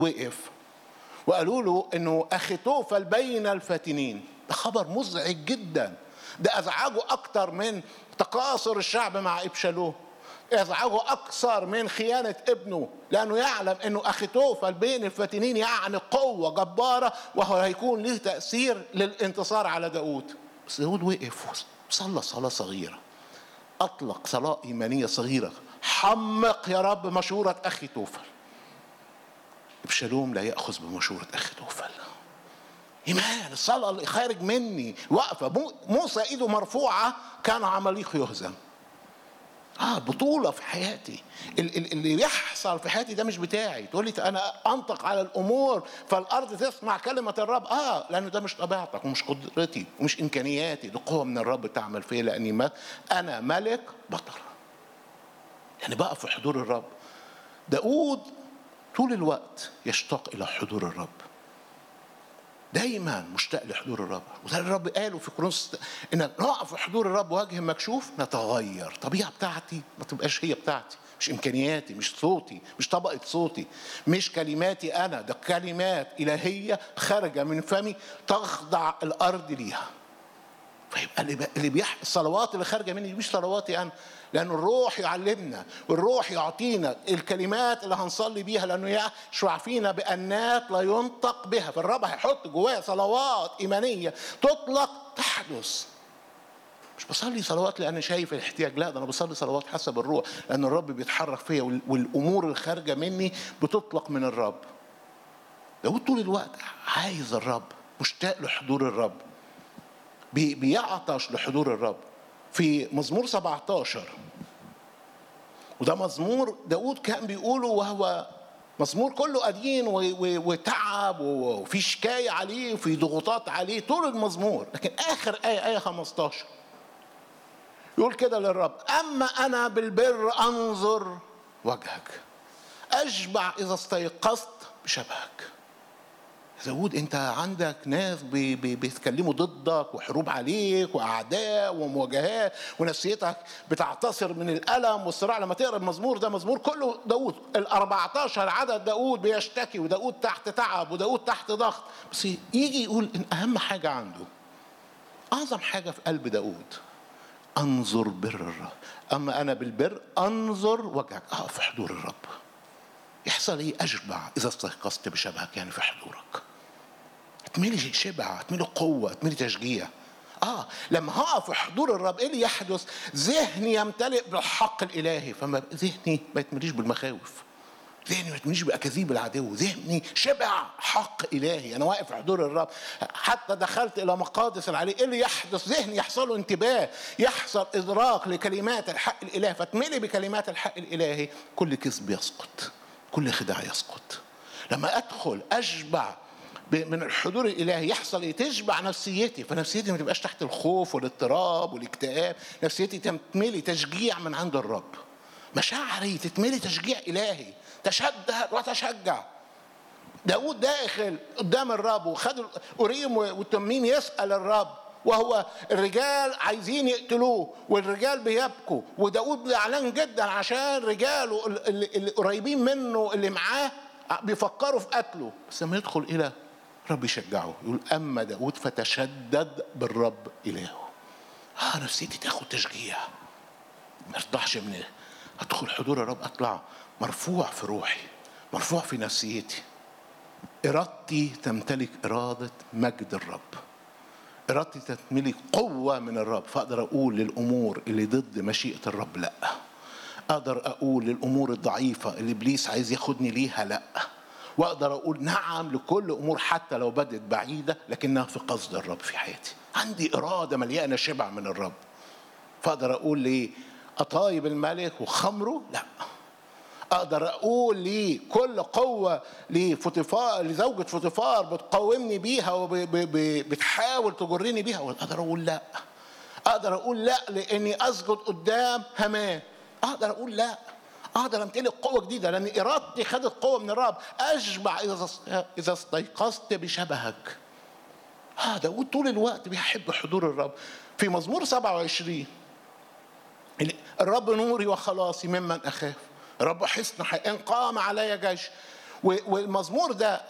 وقف وقالوا له انه اخيتوفل بين الفاتنين ده خبر مزعج جدا ده ازعجه اكتر من تقاصر الشعب مع ابشالوم ازعجه اكثر من خيانه ابنه لانه يعلم انه اخيتوفل بين الفاتنين يعني قوه جباره وهو هيكون له تاثير للانتصار على داود بس داود وقف وصلى صلاه صغيره اطلق صلاه ايمانيه صغيره حمق يا رب مشوره اخي توفل ابشالوم لا ياخذ بمشوره اخي توفل ايمان الصلاه اللي خارج مني واقفه موسى ايده مرفوعه كان عماليق يهزم اه بطولة في حياتي اللي بيحصل في حياتي ده مش بتاعي تقول لي انا انطق على الامور فالارض تسمع كلمة الرب اه لانه ده مش طبيعتك ومش قدرتي ومش امكانياتي دي قوة من الرب تعمل فيا لاني ما انا ملك بطل يعني بقى في حضور الرب داود طول الوقت يشتاق الى حضور الرب دايما مشتاق لحضور الرب وده الرب قاله في كورنثوس ان نقف في حضور الرب وجه مكشوف نتغير الطبيعه بتاعتي ما تبقاش هي بتاعتي مش امكانياتي مش صوتي مش طبقه صوتي مش كلماتي انا ده كلمات الهيه خارجه من فمي تخضع الارض ليها فيبقى اللي بيح الصلوات اللي خارجه مني مش صلواتي انا لأن الروح يعلمنا والروح يعطينا الكلمات اللي هنصلي بيها لأنه يشرع فينا بأنات لا ينطق بها فالرب هيحط جوايا صلوات إيمانية تطلق تحدث مش بصلي صلوات لأن شايف الاحتياج لا ده أنا بصلي صلوات حسب الروح لأن الرب بيتحرك فيا والأمور الخارجة مني بتطلق من الرب داود طول الوقت عايز الرب مشتاق لحضور الرب بيعطش لحضور الرب في مزمور 17 وده مزمور داود كان بيقوله وهو مزمور كله قديم وتعب وفي شكاية عليه وفي ضغوطات عليه طول المزمور لكن آخر آية آية 15 يقول كده للرب أما أنا بالبر أنظر وجهك أشبع إذا استيقظت بشبهك داود انت عندك ناس بي بي بيتكلموا ضدك وحروب عليك واعداء ومواجهات ونفسيتك بتعتصر من الالم والصراع لما تقرا المزمور ده مزمور كله داود ال 14 عدد داود بيشتكي وداود تحت تعب وداود تحت ضغط بس يجي يقول ان اهم حاجه عنده اعظم حاجه في قلب داود انظر بر الرب اما انا بالبر انظر وجهك اه في حضور الرب يحصل ايه اشبع اذا استيقظت بشبهك يعني في حضورك تملي شبع تملي قوة تملي تشجيع اه لما هقف في حضور الرب ايه اللي يحدث ذهني يمتلئ بالحق الالهي فما ذهني ما يتمليش بالمخاوف ذهني ما يتمليش باكاذيب العدو ذهني شبع حق الهي انا واقف في حضور الرب حتى دخلت الى مقادس العلي ايه اللي يحدث ذهني يحصل له انتباه يحصل ادراك لكلمات الحق الالهي فتملي بكلمات الحق الالهي كل كذب يسقط كل خداع يسقط لما ادخل اشبع من الحضور الالهي يحصل ايه؟ تشبع نفسيتي فنفسيتي ما تبقاش تحت الخوف والاضطراب والاكتئاب، نفسيتي تتملي تشجيع من عند الرب. مشاعري تتملي تشجيع الهي، تشدد وتشجع. داود داخل قدام الرب وخد اوريم والتميم يسال الرب وهو الرجال عايزين يقتلوه والرجال بيبكوا وداود زعلان جدا عشان رجاله اللي قريبين منه اللي معاه بيفكروا في قتله بس لما يدخل الى رب يشجعه يقول أما داود فتشدد بالرب إلهه آه نفسيتي تاخد تشجيع ما ارتاحش من أدخل حضور الرب أطلع مرفوع في روحي مرفوع في نفسيتي إرادتي تمتلك إرادة مجد الرب إرادتي تمتلك قوة من الرب فأقدر أقول للأمور اللي ضد مشيئة الرب لأ أقدر أقول للأمور الضعيفة اللي إبليس عايز ياخدني ليها لأ واقدر اقول نعم لكل امور حتى لو بدت بعيده لكنها في قصد الرب في حياتي عندي اراده مليانه شبع من الرب فاقدر اقول ليه اطايب الملك وخمره لا اقدر اقول ليه كل قوه لفوتيفار لزوجة فوتيفار بتقاومني بيها وبتحاول تجرني بيها اقدر اقول لا اقدر اقول لا لاني اسجد قدام همان اقدر اقول لا اقدر امتلك قوه جديده لان ارادتي خدت قوه من الرب اشبع اذا اذا استيقظت بشبهك اه داود طول الوقت بيحب حضور الرب في مزمور 27 الرب نوري وخلاصي ممن اخاف الرب حصن ان قام علي جيش والمزمور ده